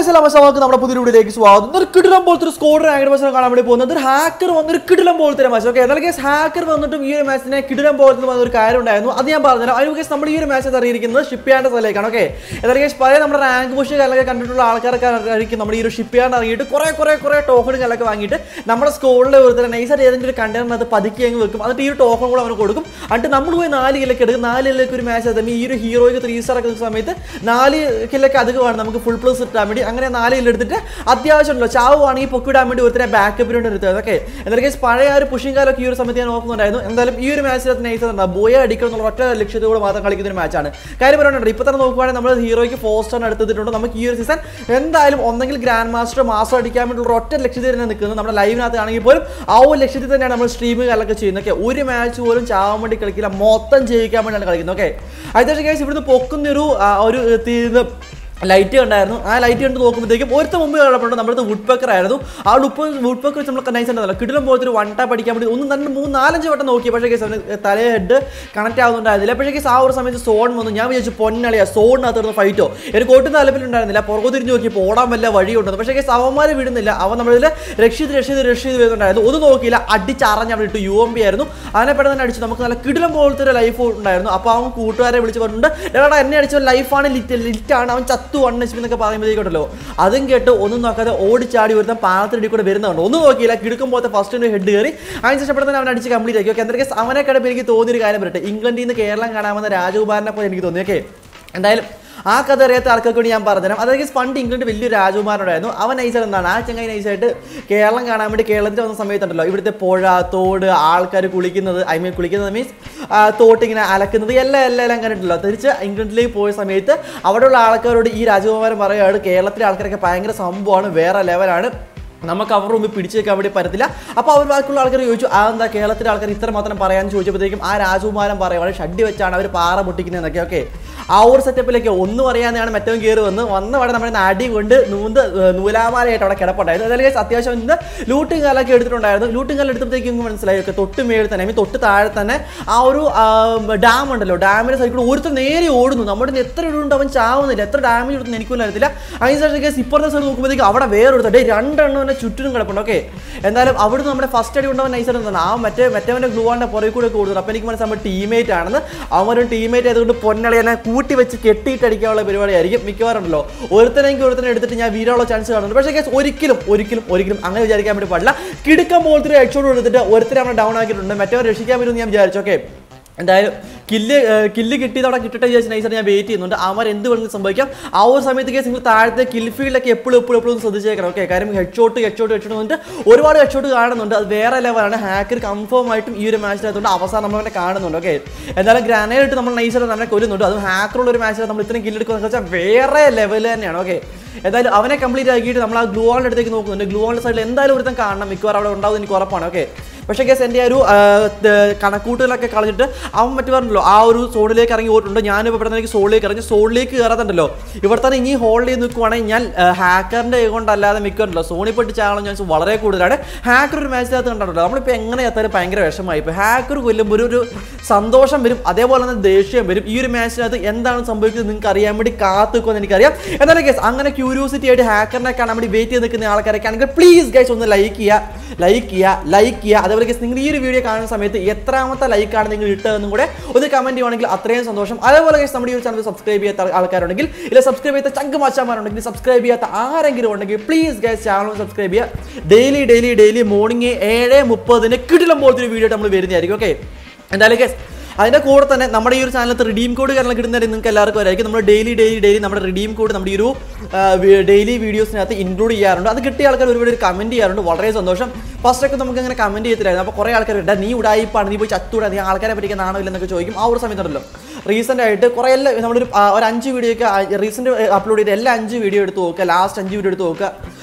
അസ്സലാം അസ്സലാമക്ക് നമ്മുടെ പുതിയ വീഡിയോയിലേക്ക് സ്വാഗതം ഒരു കിടിലം പോലത്തെ ഒരു സ്കോഡ് റാങ്കഡ് മാച്ച് കാണാൻ വേണ്ടി പോകുന്നത് ഒരു ഹാക്കർ വന്നൊരു കിടിലം പോലത്തെ മാച്ച് ഓക്കെ എന്നാൽ കേസ് ഹാക്കർ വന്നിട്ടും ഈ ഒരു മാച്ചിനെ കിടിലം പോലത്തെ വന്ന ഒരു കാര്യം ഉണ്ടായിരുന്നു അത് ഞാൻ പറഞ്ഞുതരാം അതിന് കേസ് നമ്മൾ ഈ ഒരു മാച്ച് അറിയിരിക്കുന്നത് ഷിപ്പ് ചെയ്യാൻ്റെ സ്ഥലത്തേക്കാണ് ഓക്കെ എന്നാൽ കേസ് പഴയ നമ്മുടെ റാങ്ക് പുഷ് കാര്യങ്ങളൊക്കെ കണ്ടിട്ടുള്ള ആൾക്കാരൊക്കെ ആയിരിക്കും നമ്മുടെ ഈ ഒരു ഷിപ്പ് ചെയ്യാൻ ഇറങ്ങിയിട്ട് കുറേ കുറേ കുറേ ടോക്കൺ കാര്യങ്ങളൊക്കെ വാങ്ങിയിട്ട് നമ്മുടെ സ്കോളിലെ ഒരു നൈസായിട്ട് ഏതെങ്കിലും ഒരു കണ്ടെയ്നർ അത് പതുക്കി അങ്ങ് വെക്കും എന്നിട്ട് ഈ ഒരു ടോക്കൺ കൂടെ അവന് കൊടുക്കും എന്നിട്ട് നമ്മൾ പോയി നാല് കിലൊക്കെ എടുക്കും നാല് കിലൊക്കെ ഒരു മാച്ച് ആയിരുന്നു ഈ ഒരു ഹീറോയ്ക്ക് ത്രീ സ്റ്റാർ ഒക്കെ സമയത്ത് നാല് കിലൊക്കെ അധികം വേണം നമുക്ക് ഫുൾ പ്ലസ് ഇട്ടാൻ വേണ്ടി അങ്ങനെ നാല് കിലോ എടുത്തിട്ട് അത്യാവശ്യമുണ്ടല്ലോ ചാവുവാണെങ്കിൽ പൊക്കിടാൻ വേണ്ടി ഒരുത്തരെ ബാക്കപ്പിന് വേണ്ടി എടുത്തത് ഓക്കെ എന്നാൽ കേസ് പഴയ ആ ഒരു പുഷിംഗ് കാലൊക്കെ ഈ ഒരു സമയത്ത് ഞാൻ നോക്കുന്നുണ്ടായിരുന്നു എന്തായാലും ഈ ഒരു മാച്ചിൽ നൈസ് എന്താ ബോയ അടിക്കണം എന്നുള്ള ഒറ്റ ലക്ഷ്യത്തോടെ മാത്രം കളിക്കുന്ന ഒരു മാച്ചാണ് കാര്യം പറയുന്നുണ്ട് ഇപ്പോൾ തന്നെ നോക്കുവാണെങ്കിൽ നമ്മൾ ഹീറോയ്ക്ക് ഫോർ സ്റ്റാർ എടുത്തിട്ടുണ്ട് നമുക്ക് ഈ ഒരു സീസൺ എന്തായാലും ഒന്നെങ്കിൽ ഗ്രാൻഡ് മാസ്റ്റർ മാസ്റ്റർ അടിക്കാൻ വേണ്ടിയുള്ള ഒറ്റ ലക്ഷ്യത്തിൽ തന്നെ നിൽക്കുന്നത് നമ്മുടെ ലൈവിനകത്ത് ആണെങ്കിൽ പോലും ആ ഒരു ലക്ഷ്യത്തിൽ തന്നെയാണ് നമ്മൾ സ്ട്രീമിംഗ് കാര്യങ്ങളൊക്കെ ചെയ്യുന്നത് ഓക്കെ ഒരു മാച്ച് പോലും ചാവാൻ വേണ്ടി കളിക്കില്ല മൊത്തം ജയിക്കാൻ വേണ്ടിയാണ് കളിക്കുന്നത് ഓക്കെ അതിന് കേസ് ഇവിടുന്ന് പൊക്കുന്നൊരു ആ, ഒരു തീർന്ന് ലൈറ്റ് കണ്ടായിരുന്നു ആ ലൈറ്റ് കണ്ട് നോക്കുമ്പോഴത്തേക്കും ഒരുത്ത മുമ്പ് കിടപ്പുണ്ട് നമ്മുടെ വുഡ് പെക്കർ ആയിരുന്നു ആ വുഡ് വുഡ് പെക്കർ വെച്ച് നമ്മൾ നൈസ് ഉണ്ടല്ലോ കിടിലം പോലത്തെ ഒരു വൺ ടാപ്പ് അടിക്കാൻ വേണ്ടി ഒന്ന് രണ്ട് മൂന്ന് നാലഞ്ച് വട്ടം നോക്കി പക്ഷേ കേസ് അവന് തലേ ഹെഡ് കണക്ട് ആവുന്നുണ്ടായിരുന്നില്ല പക്ഷേ കേസ് ആ ഒരു സമയത്ത് സോൺ വന്നു ഞാൻ വിചാരിച്ചു പൊന്നളിയാ സോണിനകത്ത് ഫൈറ്റോ എനിക്ക് ഒട്ടും താല്പര്യമുണ്ടായിരുന്നില്ല പുറകു തിരിഞ്ഞ് നോക്കി ഓടാൻ വല്ല വഴിയുണ്ടെന്ന് പക്ഷേ കേസ് അവന്മാരെ വിടുന്നില്ല അവൻ നമ്മളിൽ രക്ഷിത് രക്ഷിത് രക്ഷിത് വരുന്നുണ്ടായിരുന്നു ഒന്നും നോക്കിയില്ല അടിച്ചറഞ്ഞ് അവിടെ ഇട്ടു യു എം ബി ആയിരുന്നു അതിനെ പെട്ടെന്ന് തന്നെ അടിച്ചു നമുക്ക് നല്ല കിടിലം പോലത്തെ ഒരു ലൈഫ് ഉണ്ടായിരുന്നു അപ്പോൾ അവൻ കൂട്ടുകാരെ വിളിച്ച് പറഞ്ഞിട്ടുണ്ട് എടാ എന്നെ അടിച്ച ലൈഫാണ് ലിറ്റ് ലിറ്റാണ് അവൻ ചത്തു വൺ എച്ച് എന്നൊക്കെ പറയുമ്പോഴേക്കുണ്ടല്ലോ അതും കേട്ട് ഒന്നും നോക്കാതെ ഓടിച്ചാടി വരുന്ന പാലത്തിനടി കൂടെ വരുന്നുണ്ട് ഒന്നും നോക്കിയില്ല കിടക്കും പോലത്തെ ഫസ്റ്റ് ഹെഡ് കയറി അതിനുശേഷം പെട്ടെന്ന് അവൻ അടിച്ച് കംപ്ലീറ്റ് ആക്കി ഓക്കെ എന്തൊക്കെ അവനെ കിടപ്പ് എനിക്ക് തോന്നിയൊരു കാര്യം പറയട്ടെ ഇംഗ്ലണ്ടിൽ നിന്ന് കേരളം കാണാമെന്ന രാജകുമാരനെ പോലെ എനിക്ക് തോന്നി ഓക്കെ എന്തായാലും ആ കഥ അറിയാത്ത ആൾക്കാർക്ക് വേണ്ടി ഞാൻ പറഞ്ഞുതരാം അതായത് പണ്ട് ഇംഗ്ലണ്ട് വലിയൊരു രാജകുമാരനായിരുന്നു അവൻ നൈസായിട്ട് എന്താണ് ആ ചങ്ങായി നൈസായിട്ട് കേരളം കാണാൻ വേണ്ടി കേരളത്തിൽ വന്ന സമയത്തുണ്ടല്ലോ ഇവിടുത്തെ പുഴ തോട് ആൾക്കാർ കുളിക്കുന്നത് ഐ മീൻ കുളിക്കുന്നത് മീൻസ് തോട്ട് ഇങ്ങനെ അലക്കുന്നത് എല്ലാം എല്ലാം എല്ലാം കണ്ടിട്ടുള്ളൂ തിരിച്ച് ഇംഗ്ലണ്ടിലേക്ക് പോയ സമയത്ത് അവിടെയുള്ള ആൾക്കാരോട് ഈ രാജകുമാരൻ പറയുകയാണ് കേരളത്തിലെ ആൾക്കാരൊക്കെ ഭയങ്കര സംഭവമാണ് വേറെ ലെവലാണ് നമുക്ക് അവരുടെ മുമ്പിൽ പിടിച്ചു വെക്കാൻ വേണ്ടി പറ്റത്തില്ല അപ്പോൾ അവർ ബാക്കിയുള്ള ആൾക്കാർ ചോദിച്ചു ആ എന്താ കേരളത്തിലെ ആൾക്കാർ ഇത്ര മാത്രം പറയാൻ ചോദിച്ചപ്പോഴത്തേക്കും ആ രാജകുമാരൻ പറയും വളരെ ഷഡ്ഡി വെച്ചാണ് അവർ പാറ പൊട്ടിക്കുന്നതെന്നൊക്കെ ഓക്കെ ആ ഒരു സെറ്റപ്പിലേക്ക് ഒന്നും അറിയാതെയാണ് മറ്റവൻ കയറി വന്ന് വന്ന അവിടെ നമ്മുടെ നാടി കൊണ്ട് നൂന്ത് ഏർ നൂലാമാലയായിട്ട് അവിടെ കിടപ്പുണ്ടായിരുന്നു അതായത് അത്യാവശ്യം ഇന്ന് ലൂട്ടിങ് കാലൊക്കെ എടുത്തിട്ടുണ്ടായിരുന്നു ലൂട്ടിങ് കാലം എടുത്തപ്പോഴത്തേക്കും നിങ്ങൾക്ക് മനസ്സിലായി ഒക്കെ തൊട്ട് മേളിൽ തന്നെ I mean തൊട്ട് താഴെ തന്നെ ആ ഒരു ഡാം ഉണ്ടല്ലോ ഡാമിന്റെ സൈഡിൽ ഒരുത്തർ നേരെ ഓടുന്നു നമ്മുടെ കയ്യിൽ എത്ര ഇടുണ്ട് അവൻ ചാവുന്നില്ല എത്ര ഡാമേജ് എടുത്തു എനിക്കൊന്നും അറിയത്തില്ല അതിനുശേഷം കേസ് ഇപ്പുറത്തെ സൈഡ് നോക്കുമ്പോഴത്തേക്ക് അവിടെ വേറെ ഒരു ഡേ രണ്ടെണ്ണം തന്നെ ചുറ്റിനും കിടപ്പുണ്ട് ഓക്കെ എന്തായാലും അവിടുന്ന് നമ്മുടെ ഫസ്റ്റ് അടി കൊണ്ടവൻ നൈസായിട്ട് എന്താണ് ആ മറ്റേ മറ്റവൻ്റെ ഗ്ലൂവാൻ്റെ പുറകെ കൂടെ കൂടുതൽ അപ്പോൾ എനിക്ക് മനസ്സിലാകുമ്പോൾ ടീമേറ്റ് ആണെന്ന് അവനൊരു ടീമേറ്റ് ആയതുകൊണ്ട് പൊന്നളിയനെ കൂട്ടി വെച്ച് കെട്ടിയിട്ട് അടിക്കാനുള്ള പരിപാടിയായിരിക്കും മിക്കവാറും ഉണ്ടല്ലോ ഒരുത്തനെങ്കിൽ ഒരുത്തനെ എടുത്തിട്ട് ഞാൻ വീരാനുള്ള ചാൻസ് കാണുന്നുണ്ട് പക്ഷേ കേസ് ഒരിക്കലും ഒരിക്കലും ഒരിക്കലും അങ്ങനെ വിചാരിക്കാൻ വേണ്ടി പാടില്ല കിടുക്കം പോലത്തെ ഒരു ഹെഡ്ഷോട്ട് എടുത്തിട്ട് ഒരുത്തരെ അവനെ ഡൗൺ ആക്കിയിട്ടുണ്ട് മറ്റവൻ രക്ഷിക്കാൻ പറ്റുമെന്ന് ഞാൻ വിചാരിച്ചു ഓക്കെ എന്തായാലും കില്ല് കില്ല് കിട്ടിയത് അവിടെ കിട്ടട്ടെ വിചാരിച്ച് നൈസായിട്ട് ഞാൻ വെയിറ്റ് ചെയ്യുന്നുണ്ട് അവർ എന്ത് വേണമെങ്കിലും സംഭവിക്കാം ആ ഒരു സമയത്ത് കേസ് നിങ്ങൾ താഴത്തെ കിൽ ഫീൽഡൊക്കെ എപ്പോഴും എപ്പോഴും എപ്പോഴും ശ്രദ്ധിച്ചേക്കണം ഓക്കെ കാര്യം head shot head shot head shot വന്നിട്ട് ഒരുപാട് ഹെഡ് ഷോട്ട് കാണുന്നുണ്ട് അത് വേറെ ലെവലാണ് ഹാക്കർ കൺഫേം ആയിട്ടും ഈ ഒരു മാച്ചിനകത്തുകൊണ്ട് അവസാനം നമ്മൾ അവനെ കാണുന്നുണ്ട് ഓക്കെ എന്തായാലും ഗ്രാനേഡ് ഇട്ട് നമ്മൾ നൈസായിട്ട് നമ്മളെ കൊല്ലുന്നുണ്ട് അത് ഹാക്കറുള്ള ഒരു മാച്ചിൽ നമ്മൾ ഇത്രയും കില്ലെടുക്കുക വെച്ചാൽ വേറെ ലെവൽ തന്നെയാണ് ഓക്കെ എന്തായാലും അവനെ കംപ്ലീറ്റ് ആക്കിയിട്ട് നമ്മൾ ആ ഗ്ലൂ വാളിൻ്റെ അടുത്തേക്ക് നോക്കുന്നുണ്ട് ഗ്ലൂ വാളിൻ്റെ സൈഡിൽ എന്തായാലും ഒരുത്തം കാണണം മിക്കവാറും അവിടെ ഉണ്ടാവും എനിക്ക് ഉറപ്പാണ് ഓക്കെ പക്ഷേ കേസ് എൻ്റെ ആ ഒരു ആ, ത- കണക്കൂട്ടലൊക്കെ കളഞ്ഞിട്ട് അവൻ മറ്റു പറഞ്ഞല്ലോ ആ ഒരു സോണിലേക്ക് ഇറങ്ങി പോയിട്ടുണ്ട് ഞാനിപ്പോൾ ഇവിടെ നിന്ന് സോണിലേക്ക് ഇറങ്ങി സോണിലേക്ക് കയറാത്തുണ്ടല്ലോ ഇവിടെ തന്നെ ഇനി ഹോൾഡ് ചെയ്ത് നിൽക്കുവാണെങ്കിൽ ഞാൻ ഹാക്കറിൻ്റെ കൊണ്ടല്ലാതെ മിക്കവരുണ്ടല്ലോ സോണി പെട്ടി ചാനുള്ള ചാൻസ് വളരെ കൂടുതലാണ് ഹാക്കർ ഒരു മാച്ചിനകത്ത് കണ്ടിട്ടുണ്ടോ നമ്മളിപ്പോൾ എങ്ങനെ എത്താനും ഭയങ്കര വിഷമമായി ഇപ്പോൾ ഹാക്കർ കൊല്ലുമ്പോൾ ഒരു ഒരു സന്തോഷം വരും അതേപോലെ തന്നെ ദേഷ്യം വരും ഈ ഒരു മാച്ചിനകത്ത് എന്താണ് സംഭവിക്കുന്നത് നിങ്ങൾക്ക് അറിയാൻ വേണ്ടി കാത്തു നിൽക്കുമെന്ന് എനിക്കറിയാം എന്നാലും കേസ് അങ്ങനെ ക്യൂരിയോസിറ്റി ആയിട്ട് ഹാക്കറിനെ കാണാൻ വേണ്ടി വെയിറ്റ് ചെയ്ത് നിൽക്കുന്ന ആൾക്കാരൊക്കെ ആണെങ്കിൽ പ്ലീസ് ഗൈസ് ഒന്ന് ലൈക്ക് ചെയ്യുക ലൈക്ക് ചെയ്യുക ലൈക്ക് ചെയ്യുക അതേപോലെ കേസ് നിങ്ങൾ ഈ ഒരു വീഡിയോ കാണുന്ന സമയത്ത് എത്രാമത്തെ ലൈക്കാണ് നിങ്ങൾ ഇട്ടതെന്നും കൂടെ ഒന്ന് കമന്റ് ചെയ്യുവാണെങ്കിൽ അത്രയും സന്തോഷം അതേപോലെ കേസ് നമ്മുടെ ഈ ഒരു ചാനൽ സബ്സ്ക്രൈബ് ചെയ്യാത്ത ആൾക്കാരുണ്ടെങ്കിൽ ഇല്ല സബ്സ്ക്രൈബ് ചെയ്യാത്ത ചങ്ക് മാച്ചാമാരുണ്ടെങ്കിൽ സബ്സ്ക്രൈബ് ചെയ്യാത്ത ആരെങ്കിലും ഉണ്ടെങ്കിൽ പ്ലീസ് ഗൈസ് ചാനൽ സബ്സ്ക്രൈബ് ചെയ്യുക ഡെയിലി ഡെയിലി ഡെയിലി മോർണിംഗ് ഏഴ് മുപ്പതിന് കിടിലം പോലത്തെ ഒരു വീഡിയോ നമ്മൾ വരുന്നതായിരിക്കും ഓക്കെ എന്തായാലും കേസ് അതിൻ്റെ കൂടെ തന്നെ നമ്മുടെ ഈ ഒരു ചാനലത്ത് റിഡീം കോഡ് കാരണം കിട്ടുന്നതായി നിങ്ങൾക്ക് എല്ലാവർക്കും അറിയാം നമ്മൾ ഡെയിലി ഡെയിലി ഡെയിലി നമ്മുടെ റിഡീം കോഡ് നമ്മുടെ ഈ ഒരു ഡെയിലി വീഡിയോസിനകത്ത് ഇൻക്ലൂഡ് ചെയ്യാറുണ്ട് അത് കിട്ടിയ ആൾക്കാർ ഒരുപാട് കമൻറ്റ് ചെയ്യാറുണ്ട് വളരെ സന്തോഷം ഫസ്റ്റ് ഒക്കെ നമുക്ക് അങ്ങനെ കമൻറ്റ് ചെയ്തില്ലായിരുന്നു അപ്പോൾ കുറേ ആൾക്കാർ ഇട്ടാ നീ ഉടായിപ്പാണ് നീ പോയി ചത്തൂടാ നീ ആൾക്കാരെ പറ്റിക്കാൻ നാണോ ഇല്ലെന്നൊക്കെ ചോദിക്കും ആ ഒരു സമയത്തുണ്ടല്ലോ റീസെൻ്റ് ആയിട്ട് കുറേ എല്ലാം നമ്മളൊരു ആ, ഒരു അഞ്ച് വീഡിയോ ഒക്കെ റീസെൻറ്റ് അപ്ലോഡ് ചെയ്ത എല്ലാ അഞ്ച് വീഡിയോ എടുത്ത് നോക്കുക ലാസ്റ്റ് അഞ്ച് വീഡിയോ എടുത്ത് നോക്കുക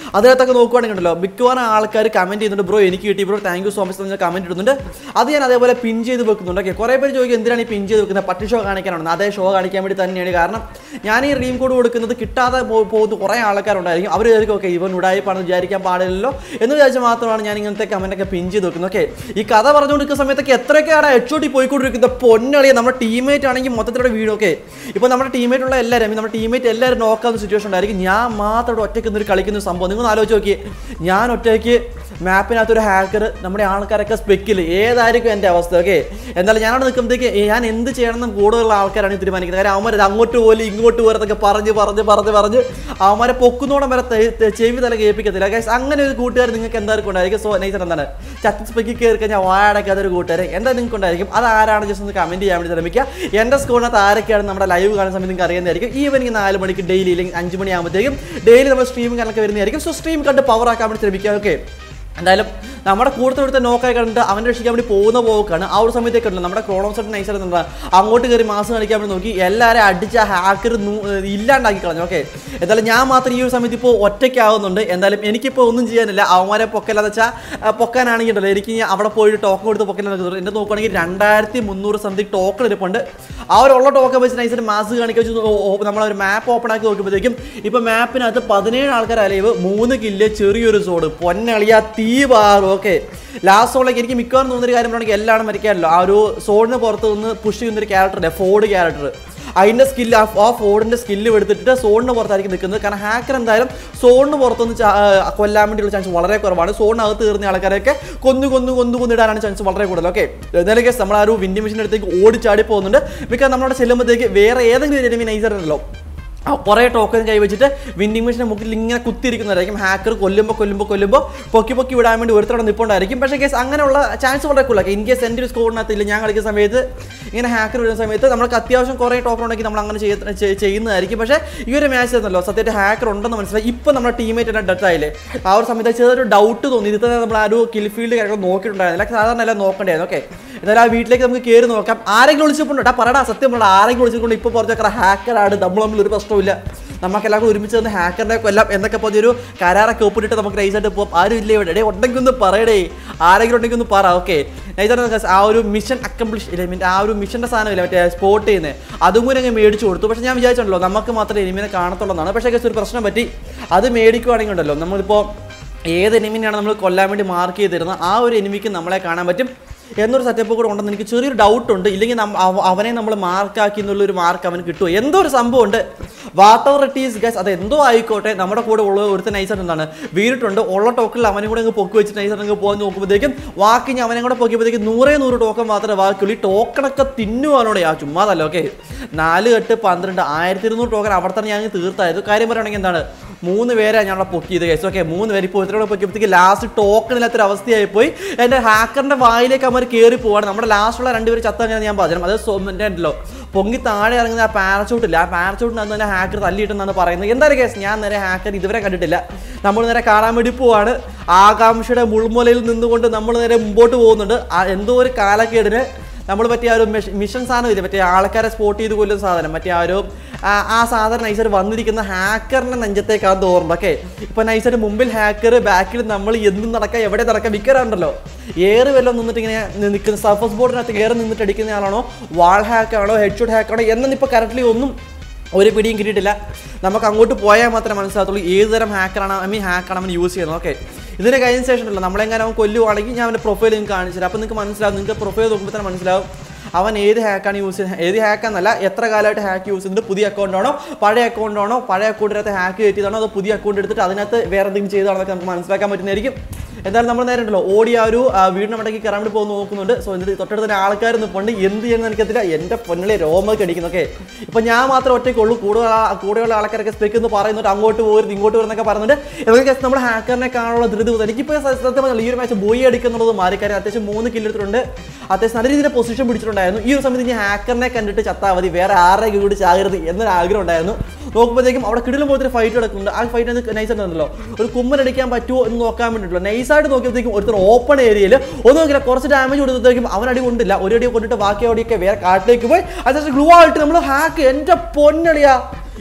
അതിനകത്തൊക്കെ നോക്കുവാണെങ്കിൽ ഉണ്ടല്ലോ മിക്കവാറും ആൾക്കാർ കമന്റ് ചെയ്യുന്നുണ്ട് ബ്രോ എനിക്ക് കിട്ടി bro thank you so much എന്ന് കമന്റ് ഇടുന്നുണ്ട് അത് ഞാൻ അതേപോലെ പിൻ ചെയ്ത് വെക്കുന്നുണ്ട് ഓക്കെ കുറേ പേര് ചോദിക്കും എന്തിനാണ് ഈ പിൻ ചെയ്ത് വെക്കുന്നത് പട്ടി ഷോ കാണിക്കാനാണ് അതേ ഷോ കാണിക്കാൻ വേണ്ടി തന്നെയാണ് കാരണം ഞാൻ ഈ റീം കോഡ് കൊടുക്കുന്നത് കിട്ടാതെ പോ- പോകുന്ന കുറേ ആൾക്കാരുണ്ടായിരിക്കും അവർ വിചാരിക്കും ഓക്കെ ഇവൻ ഉടായിപ്പാണെന്ന് വിചാരിക്കാൻ പാടില്ലല്ലോ എന്ന് വിചാരിച്ച് മാത്രമാണ് ഞാൻ ഇങ്ങനത്തെ കമന്റൊക്കെ പിൻ ചെയ്ത് വെക്കുന്നത് ഓക്കെ ഈ കഥ പറഞ്ഞുകൊണ്ടിരിക്കുന്ന സമയത്തൊക്കെ എത്രയൊക്കെയാണ് എച്ച് ഒ ടി പോയിക്കൊണ്ടിരിക്കുന്നത് പൊന്നളിയെ നമ്മുടെ ടീമേറ്റ് ആണെങ്കിൽ മൊത്തത്തിലുള്ള വീട് ഓക്കെ ഇപ്പോൾ നമ്മുടെ ടീമേറ്റ് ഉള്ള എല്ലാവരും നമ്മുടെ ടീമേറ്റ് എല്ലാവരും നോക്കാവുന്ന സിറ്റുവേഷൻ ഉണ്ടായിരിക്കും ഞാൻ മാത്രം ഇവിടെ ഒറ്റയ്ക്ക് നിന്നൊരു കളിക്കുന്ന ഒരു സംഭവം നിങ്ങൾ ആലോചിച്ച് നോക്കിയേ ഞാൻ ഒറ്റയ്ക്ക് മാപ്പിനകത്ത് ഒരു ഹാക്കർ നമ്മുടെ ആൾക്കാരൊക്കെ സ്പെക്കിൽ ഏതായിരിക്കും എൻ്റെ അവസ്ഥ ഓക്കെ എന്തായാലും ഞാനവിടെ നിൽക്കുമ്പോഴത്തേക്ക് ഞാൻ എന്ത് ചെയ്യണമെന്ന് കൂടുതലുള്ള ആൾക്കാരാണ് ഈ തീരുമാനിക്കുന്നത് കാര്യം അവന്മാർ അങ്ങോട്ട് പോലെ ഇങ്ങോട്ട് പോരത്തൊക്കെ പറഞ്ഞ് പറഞ്ഞ് പറഞ്ഞ് പറഞ്ഞ് അവന്മാരെ പൊക്കുന്നോളം വരെ തെ- തെ- ചെവി തല കേൾപ്പിക്കത്തില്ല ഗൈസ് അങ്ങനെ ഒരു കൂട്ടുകാർ നിങ്ങൾക്ക് എന്തായിരിക്കും ഉണ്ടായിരിക്കും സോ നൈസർ എന്താണ് ചത്തി സ്പെക്കി കയറി കഴിഞ്ഞാൽ വാടക്കാത്ത ഒരു കൂട്ടുകാർ എന്താ നിങ്ങൾക്ക് ഉണ്ടായിരിക്കും അത് ആരാണ് ജസ്റ്റ് ഒന്ന് കമൻറ്റ് ചെയ്യാൻ വേണ്ടി ശ്രമിക്കുക എൻ്റെ സ്കൂളിനകത്ത് ആരൊക്കെയാണ് നമ്മുടെ ലൈവ് കാണുന്ന സമയത്ത് നിങ്ങൾക്ക് അറിയുന്നതായിരിക്കും ഈവനിങ് നാല് മണിക്ക് ഡെയിലി അല്ലെങ്കിൽ അഞ്ച് മണിയാകുമ്പോഴത്തേക്കും ഡെയിലി നമ്മൾ സ്ട്രീം കാണൊക്കെ വരുന്നതായിരിക്കും സോ സ്ട്രീം കണ്ട് പവർ ആക്കാൻ വേണ്ടി ശ്രമിക്കുക ഓക്കെ എന്തായാലും നമ്മുടെ കൂടുതൽ ഇവിടുത്തെ നോക്കായി കണ്ടിട്ട് അവനെ രക്ഷിക്കാൻ വേണ്ടി പോകുന്ന പോക്കാണ് ആ ഒരു സമയത്തേക്ക് ഉണ്ടല്ലോ നമ്മുടെ ക്രോണോസെറ്റ് നൈസായിട്ട് എന്താ അങ്ങോട്ട് കയറി മാസം കാണിക്കാൻ വേണ്ടി നോക്കി എല്ലാവരും അടിച്ച ഹാക്കർ ഇല്ലാണ്ടാക്കി കളഞ്ഞു ഓക്കെ എന്തായാലും ഞാൻ മാത്രം ഈ ഒരു സമയത്ത് ഇപ്പോൾ ഒറ്റയ്ക്കാവുന്നുണ്ട് എന്തായാലും എനിക്കിപ്പോൾ ഒന്നും ചെയ്യാനില്ല അവന്മാരെ പൊക്കല്ലാന്ന് വെച്ചാൽ പൊക്കാനാണെങ്കിൽ ഉണ്ടല്ലോ എനിക്ക് ഇനി അവിടെ പോയിട്ട് ടോക്കൺ കൊടുത്ത് പൊക്കലാണ് എന്നെ നോക്കുകയാണെങ്കിൽ രണ്ടായിരത്തി മുന്നൂറ് സംതിങ് ടോക്കൺ ഇരിപ്പുണ്ട് ആ ഒരു ഉള്ള ടോക്കൺ വെച്ച് നൈസായിട്ട് മാസ് കാണിക്കാൻ വെച്ച് നമ്മളൊരു മാപ്പ് ഓപ്പൺ ആക്കി നോക്കുമ്പോഴത്തേക്കും ഇപ്പൊ മാപ്പിനകത്ത് പതിനേഴ് ആൾക്കാർ അലൈവ് മൂന്ന് കില്ല് ചെറിയൊരു സോഡ് പൊന്നളിയ തീ പാറും ഓക്കെ ലാസ്റ്റ് സോണിലേക്ക് എനിക്ക് മിക്കവാറും തോന്നുന്നൊരു കാര്യം പറയുകയാണെങ്കിൽ എല്ലാവരും മരിക്കാമല്ലോ ആ ഒരു സോണിന് പുറത്ത് നിന്ന് പുഷ് ചെയ്യുന്ന ഒരു ക്യാരക്ടർ ഉണ്ട് ഫോർഡ് ക്യാരക്ടർ അതിന്റെ സ്കില്ല് ആ ഫോർഡിന്റെ സ്കില്ല് എടുത്തിട്ട് സോണിന് പുറത്തായിരിക്കും നിൽക്കുന്നത് കാരണം ഹാക്കർ എന്തായാലും സോണിന് പുറത്തുനിന്ന് ചാ- ആ, കൊല്ലാൻ വേണ്ടിയുള്ള ചാൻസ് വളരെ കുറവാണ് സോണിനകത്ത് കയറുന്ന ആൾക്കാരൊക്കെ കൊന്നു കൊന്നു കൊന്നു കൊന്നിടാനാണ് ചാൻസ് വളരെ കൂടുതൽ ഓക്കെ എന്തായാലും കേസ് നമ്മൾ ആ ഒരു വിൻഡിംഗ് മെഷീൻ അടുത്തേക്ക് ഓടിച്ചാടി പോകുന്നുണ്ട് മിക്ക നമ്മളവിടെ ചെല്ലുമ്പോഴത്തേക്ക് വേറെ ഏതെങ്കിലും എനിമി നൈസർ ഉണ്ടല്ലോ ആ കുറേ ടോക്കൺ കൈവച്ചിട്ട് വിൻഡിംഗ് മെഷീൻ്റെ മുക്കിൽ ഇങ്ങനെ കുത്തിയിരിക്കുന്നതായിരിക്കും ഹാക്കർ കൊല്ലുമ്പോൾ കൊല്ലുമ്പോൾ കൊല്ലുമ്പോൾ പൊക്കി പൊക്കി വിടാൻ വേണ്ടി ഒരുത്തവിടെ നിൽപ്പുണ്ടായിരിക്കും പക്ഷേ കേസ് അങ്ങനെയുള്ള ചാൻസ് വളരെ കൂടുതലാണ് ഇൻ കേസ് എൻ്റെ ഒരു സ്കോറിനകത്തില്ല ഞാൻ കളിക്കുന്ന സമയത്ത് ഇങ്ങനെ ഹാക്കർ വരുന്ന സമയത്ത് നമുക്ക് അത്യാവശ്യം കുറേ ടോക്കൺ ഉണ്ടെങ്കിൽ നമ്മൾ അങ്ങനെ ചെയ്യ- ചെയ്- ചെയ്യുന്നതായിരിക്കും പക്ഷേ ഈ ഒരു മാച്ച് ആയിരുന്നല്ലോ സത്യമായിട്ട് ഹാക്കർ ഉണ്ടെന്ന് മനസ്സിലായി ഇപ്പം നമ്മുടെ ടീമേറ്റ് തന്നെ ഡെത്ത് ആയില്ലേ ആ ഒരു സമയത്ത് ചെറിയൊരു ഡൗട്ട് തോന്നി ഇത് തന്നെ നമ്മൾ ആ ഒരു കിൽ ഫീൽഡ് കാര്യങ്ങൾ നോക്കിയിട്ടുണ്ടായിരുന്നില്ല സാധാരണ എല്ലാം നോക്കണ്ടായിരുന്നു ഓക്കെ എന്നാലും ആ വീട്ടിലേക്ക് നമുക്ക് കയറി നോക്കാം ആരെങ്കിലും വിളിച്ചിട്ടുണ്ടോ ടാ പറടാ സത്യം പറടാ ആരെങ്കിലും വിളിച്ചിട്ടുണ്ട് ഇപ്പോൾ പറഞ്ഞ ഹാക്കറാണ് നമ്മൾ തമ്മിൽ ഒരു പ്രശ്നമില്ല നമുക്കെല്ലാവർക്കും ഒരുമിച്ച് നിന്ന് ഹാക്കറിനെ കൊല്ലാം എന്നൊക്കെ പറഞ്ഞൊരു കരാറൊക്കെ ഒപ്പിട്ടിട്ട് നമുക്ക് നൈസായിട്ട് പോകാം ആരും ഇല്ലേ ഇവിടെ ഡേ ഉണ്ടെങ്കിൽ ഒന്ന് പറയടേ ആരെങ്കിലും ഉണ്ടെങ്കിൽ ഒന്ന് പറ ഓക്കെ നൈസായിട്ട് ആ ഒരു മിഷൻ അക്കംപ്ലിഷ് ഇല്ല മീൻ ആ ഒരു മിഷൻ്റെ സാധനമില്ല മറ്റേ സ്പോട്ട് ചെയ്യുന്നത് അതും കൂടി അങ്ങ് മേടിച്ചു കൊടുത്തു പക്ഷേ ഞാൻ വിചാരിച്ചിട്ടുണ്ടല്ലോ നമുക്ക് മാത്രമേ എനിമിനെ കാണത്തുള്ളൂ എന്നാണ് പക്ഷേ guys, ഒരു പ്രശ്നം പറ്റി അത് മേടിക്കുവാണെങ്കിൽ ഉണ്ടല്ലോ നമ്മളിപ്പോൾ ഏത് എനിമിനെയാണ് നമ്മൾ കൊല്ലാൻ വേണ്ടി മാർക്ക് ചെയ്തിരുന്നത് ആ ഒരു എനിമിക്ക് നമ്മളെ കാണാൻ പറ്റും എന്നൊരു സെറ്റപ്പ് കൂടെ ഉണ്ടെന്ന് എനിക്ക് ചെറിയൊരു ഡൗട്ട് ഉണ്ട് ഇല്ലെങ്കിൽ നമ്മ- അവ- അവനെ നമ്മൾ മാർക്കാക്കി എന്നുള്ളൊരു മാർക്ക് അവന് കിട്ടുമോ എന്തോ ഒരു സംഭവം ഉണ്ട് വാട്ടർ റെട്ടീസ് ഗസ് അത് എന്തോ ആയിക്കോട്ടെ നമ്മുടെ കൂടെ ഉള്ള ഒരുത്ത നൈസർ എന്താണ് വീണിട്ടുണ്ട് ഉള്ള ടോക്കണിൽ അവനെ കൂടെ അങ്ങ് പൊക്കി വെച്ചിട്ട് നൈസർ അങ്ങ് പോകാൻ നോക്കുമ്പോഴത്തേക്കും ബാക്കി ഞാൻ അവനെ കൂടെ പൊക്കിയപ്പോഴത്തേക്കും നൂറേ നൂറ് ടോക്കൺ മാത്രമേ ബാക്കിയുള്ളൂ ഈ ടോക്കണൊക്കെ തിന്നുവാനോടെ ആ ചുമ്മാതല്ല ഓക്കെ നാല് കെട്ട് പന്ത്രണ്ട് ആയിരത്തി ഇരുന്നൂറ് ടോക്കൺ അവിടെ തന്നെ ഞാൻ തീർത്തായിരുന്നു കാര്യം പറയുകയാണെങ്കിൽ എന്താണ് മൂന്ന് പേരെ ഞാൻ അവിടെ പൊക്കിയത് കേസ് ഓക്കെ മൂന്ന് പേര് ഇപ്പോൾ ഒരുത്തരോടെ പൊക്കിയപ്പോഴത്തേക്ക് ലാസ്റ്റ് ടോക്കൺ ഇല്ലാത്തൊരു അവസ്ഥയായി പോയി എൻ്റെ ഹാക്കറിന്റെ വായിലേക്ക് അവർ കയറി പോവാണ് നമ്മുടെ ലാസ്റ്റുള്ള രണ്ടുപേര് ചത്ത അങ്ങനെ ഞാൻ പറഞ്ഞു അത് സോ- മറ്റേ ഉണ്ടല്ലോ പൊങ്ങി താഴെ ഇറങ്ങുന്ന ആ പാരച്ചൂട്ട് ഇല്ല ആ പാരച്ചൂട്ടിനകത്ത് തന്നെ ഹാക്കർ തല്ലിയിട്ടെന്നാണ് പറയുന്നത് എന്തായാലും കേസ് ഞാൻ നേരെ ഹാക്കർ ഇതുവരെ കണ്ടിട്ടില്ല നമ്മൾ നേരെ കാണാൻ വേണ്ടി പോവാണ് ആകാംക്ഷയുടെ മുൾമുലയിൽ നിന്നുകൊണ്ട് നമ്മൾ നേരെ മുമ്പോട്ട് പോകുന്നുണ്ട് ആ എന്തോ ഒരു കാലക്കേടിന് നമ്മൾ പറ്റിയ ആ ഒരു മിഷ- മിഷൻ സാധനം ഇല്ല മറ്റേ ആൾക്കാരെ സ്പോട്ട് ചെയ്ത് കൊല്ലുന്ന സാധനം മറ്റേ ആ ഒരു ആ ആ സാധനം നൈസർ വന്നിരിക്കുന്ന ഹാക്കറിന്റെ നെഞ്ചത്തേക്കാണ് ഓർമ്മ ഓക്കെ ഇപ്പൊ നൈസർ മുമ്പിൽ ഹാക്കർ ബാക്കിൽ നമ്മൾ എന്തും നടക്കാം എവിടെ നടക്കാം മിക്കവാറുണ്ടല്ലോ ഏറ് വല്ലതും നിന്നിട്ട് ഇങ്ങനെ നി- നിൽക്കുന്ന സർഫസ് ബോർഡിനകത്ത് ഏറെ നിന്നിട്ട് അടിക്കുന്ന ആളാണോ വാൾ ഹാക്കാണോ ഹെഡ് ഷോട്ട് ഹാക്കാണോ എന്നൊന്നും ഇപ്പോൾ കറക്റ്റ്ലി ഒന്നും ഒരു പിടിയും കിട്ടിയിട്ടില്ല നമുക്ക് അങ്ങോട്ട് പോയാൽ മാത്രമേ മനസ്സിലാകത്തുള്ളൂ ഏത് തരം ഹാക്കറാണ് ഐ മീൻ ഹാക്കാണ് അവൻ യൂസ് ചെയ്യുന്നത് ഓക്കെ ഇതിന് കഴിഞ്ഞ ശേഷം ഉണ്ടല്ലോ നമ്മളെങ്ങനെ അവൻ കൊല്ലുവാണെങ്കിൽ ഞാൻ അവൻ്റെ പ്രൊഫൈൽ നിങ്ങൾക്ക് കാണിച്ചു തരാം അപ്പോൾ നിങ്ങൾക്ക് മനസ്സിലാവും നിങ്ങൾക്ക് പ്രൊഫൈൽ നോക്കുമ്പോൾ തന്നെ മനസ്സിലാവും അവൻ ഏത് ഹാക്കാണ് യൂസ് ചെയ്യുന്നത് ഏത് ഹാക്കാന്നല്ല എത്ര കാലമായിട്ട് ഹാക്ക് യൂസ് ചെയ്യുന്നത് പുതിയ അക്കൗണ്ട് ആണോ പഴയ അക്കൗണ്ട് ആണോ പഴയ അക്കൗണ്ടിനകത്ത് ഹാക്ക് കയറ്റിയതാണോ അതോ പുതിയ അക്കൗണ്ട് എടുത്തിട്ട് അതിനകത്ത് വേറെ എന്തെങ്കിലും ചെയ്തതാണോ എന്നൊക്കെ നമുക്ക് മനസ്സിലാക്കാൻ പറ്റുന്നതായിരിക്കും എന്തായാലും നമ്മൾ നേരെ ഉണ്ടല്ലോ ഓടി ആ ഒരു ആ, വീടിന് മടക്കി കയറാൻ വേണ്ടി പോകുന്ന നോക്കുന്നുണ്ട് സോ എന്നിട്ട് തൊട്ടടുത്ത് തന്നെ ആൾക്കാർ നിൽപ്പുണ്ട് എന്ത് ചെയ്യുന്ന എനിക്കത്തില്ല എൻ്റെ പൊന്നിലെ രോമൊക്കെ അടിക്കുന്നു ഓക്കെ ഇപ്പൊ ഞാൻ മാത്രം ഒറ്റയ്ക്കുള്ളൂ കൂടുതൽ ആ- കൂടെയുള്ള ആൾക്കാരൊക്കെ സ്പെക്ക് എന്ന് പറയുന്നുണ്ട് അങ്ങോട്ട് പോരുത് ഇങ്ങോട്ട് വരുന്നൊക്കെ പറയുന്നുണ്ട് എന്നൊക്കെ നമ്മൾ ഹാക്കറിനെ കാണാനുള്ള ധൃതി പോകുന്നത് എനിക്കിപ്പോൾ സത്യം പറഞ്ഞാൽ ഈ ഒരു മാച്ച് ബോയി അടിക്കുന്നുള്ളത് മാറി കാര്യം അത്യാവശ്യം മൂന്ന് കില്ലെടുത്തിട്ടുണ്ട് അത്യാവശ്യം നല്ല രീതിയിൽ പൊസിഷൻ പിടിച്ചിട്ടുണ്ടായിരുന്നു ഈ ഒരു സമയത്ത് ഇനി ഹാക്കറിനെ കണ്ടിട്ട് ചത്താൽ മതി വേറെ ആരുടെ കൂടി ചാകരുത് എന്നൊരു ആഗ്രഹം ഉണ്ടായിരുന്നു നോക്കുമ്പോഴത്തേക്കും അവിടെ കിടിലും പോലത്തെ ഫൈറ്റ് നടക്കുന്നുണ്ട് ആ ഫൈറ്റ് നൈസ് ഉണ്ടല്ലോ ഒരു കുമ്മൻ അടിക്കാൻ പറ്റുമോ എന്ന് നോക്കാൻ വേണ്ടിയിട്ടുള്ള നൈസായിട്ട് നോക്കിയപ്പോഴത്തേക്കും ഒരുത്തർ ഓപ്പൺ ഏരിയയിൽ ഒന്നും നോക്കില്ല കുറച്ച് ഡാമേജ് കൊടുത്തപ്പോഴത്തേക്കും അവൻ അടി കൊണ്ടില്ല ഒരു അടി കൊണ്ടിട്ട് ബാക്കി അടിയൊക്കെ വേറെ കാട്ടിലേക്ക് പോയി അതിനുശേഷം ഗ്ലൂ ആയിട്ട് നമ്മൾ ഹാക്ക് എൻ്റെ പൊന്നടിയാ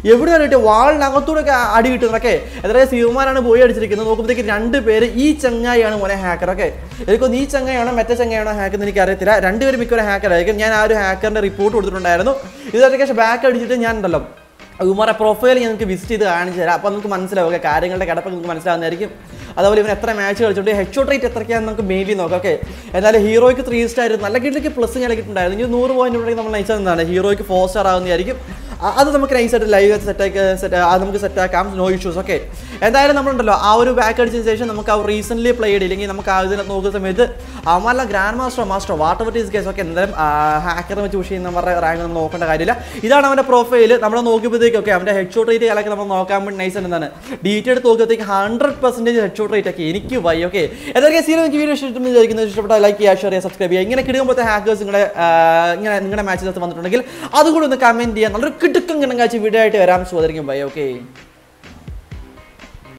എവിടെയാണ് കിട്ടിയ വാളിനകത്തൂടെ ഒക്കെ അടി കിട്ടുന്നതൊക്കെ എത്ര സിയുമാനാണ് പോയി അടിച്ചിരിക്കുന്നത് നോക്കുമ്പോഴത്തേക്ക് രണ്ട് പേര് ഈ ചങ്ങായിയാണ് മോനെ ഹാക്കർ ഒക്കെ എനിക്കൊന്ന് ഈ ചങ്ങായാണോ മറ്റേ ചങ്ങായാണോ ഹാക്കർ എന്ന് എനിക്ക് അറിയത്തില്ല രണ്ടുപേരും മിക്കവാറും ഹാക്കർ ആയിരിക്കും ഞാൻ ആ ഒരു ഹാക്കറിന്റെ റിപ്പോർട്ട് കൊടുത്തിട്ടുണ്ടായിരുന്നു ഇതൊക്കെ ശേഷം ബാക്ക് അടിച്ചിട്ട് ഞാൻ ഉണ്ടല്ലോ ഉമാറെ പ്രൊഫൈൽ ഞാൻ നിങ്ങൾക്ക് വിസിറ്റ് ചെയ്ത് കാണിച്ചു തരാം അപ്പോൾ നമുക്ക് മനസ്സിലാവും ഓക്കെ കാര്യങ്ങളുടെ കിടപ്പ് നിങ്ങൾക്ക് മനസ്സിലാവുന്നതായിരിക്കും അതുപോലെ ഇവൻ എത്ര മാച്ച് കളിച്ചിട്ടുണ്ട് ഹെഡ് റേറ്റ് എത്രയ്ക്കാന്ന് നമുക്ക് മെയിൻലി നോക്കാം ഓക്കെ എന്നാലും ഹീറോയ്ക്ക് ത്രീ സ്റ്റാർ ആയിരുന്നു നല്ല കിട്ടിലേക്ക് പ്ലസ് ഞാൻ കിട്ടുണ്ടായിരുന്നു ഇനി നൂറ് പോയിന്റ് ഉണ്ടെങ്കിൽ നമ്മൾ നയിച്ചത് എന്താണ് ഹീറോയ്ക്ക് ഫോർ സ്റ്റാർ ആവുന്നതായിരിക്കും അ- അത് നമുക്ക് നൈസായിട്ട് ലൈവ് സെറ്റാക്കി സെറ്റ് അത് നമുക്ക് സെറ്റ് ആക്കാം നോ ഇഷ്യൂസ് ഓക്കെ എന്തായാലും നമ്മളുണ്ടല്ലോ ആ ഒരു ബാക്ക് അടിച്ചതിന് ശേഷം നമുക്ക് ആ റീസെന്റ് പ്ലേ ഇല്ലെങ്കിൽ നമുക്ക് ആ ഇതിനെ നോക്കുന്ന സമയത്ത് അവന്മാരല്ല grand master master whatever is case okay എന്തായാലും ഹാക്കറിനെ വെച്ച് പുഷ് ചെയ്യുന്നവരുടെ റാങ്ക് നമ്മൾ നോക്കേണ്ട കാര്യമില്ല ഇതാണ് അവൻ്റെ പ്രൊഫൈൽ നമ്മൾ നോക്കിയപ്പോഴത്തേക്ക് ഓക്കെ അവൻ്റെ ഹെഡ് ഷോട്ട് റേറ്റ് കളൊക്കെ നമ്മൾ നോക്കാൻ വേണ്ടി നൈസ് എന്താണ് ഡീറ്റെയിൽ എടുത്ത് നോക്കിയപ്പോഴത്തേക്ക് hundred percentage head shot rate ഒക്കെ എനിക്ക് വൈ ഓക്കെ ഏതൊക്കെ സീൻ എനിക്ക് വീഡിയോ ഇഷ്ടമെന്ന് വിചാരിക്കുന്നത് ഇഷ്ടപ്പെട്ട ലൈക്ക് ചെയ്യുക ഷെയർ ചെയ്യുക സബ്സ്ക്രൈബ് ചെയ്യുക ഇങ്ങനെ കിടുമ്പോഴത്തെ ഹാക്കേഴ്സ് നിങ്ങളുടെ ആ, ഇങ്ങനെ നിങ്ങളുടെ മാച്ചിനകത്ത് വന്നിട്ടുണ്ടെങ്കിൽ അതുകൂടി ഒന്ന് കമൻറ്റ് ചെയ്യാൻ നല്ലൊരു കിടുക്കം കിണങ്ങാച്ച് വീഡിയോ ആയിട്ട് വരാം സോദരിക്കും ബൈ ഓക്കെ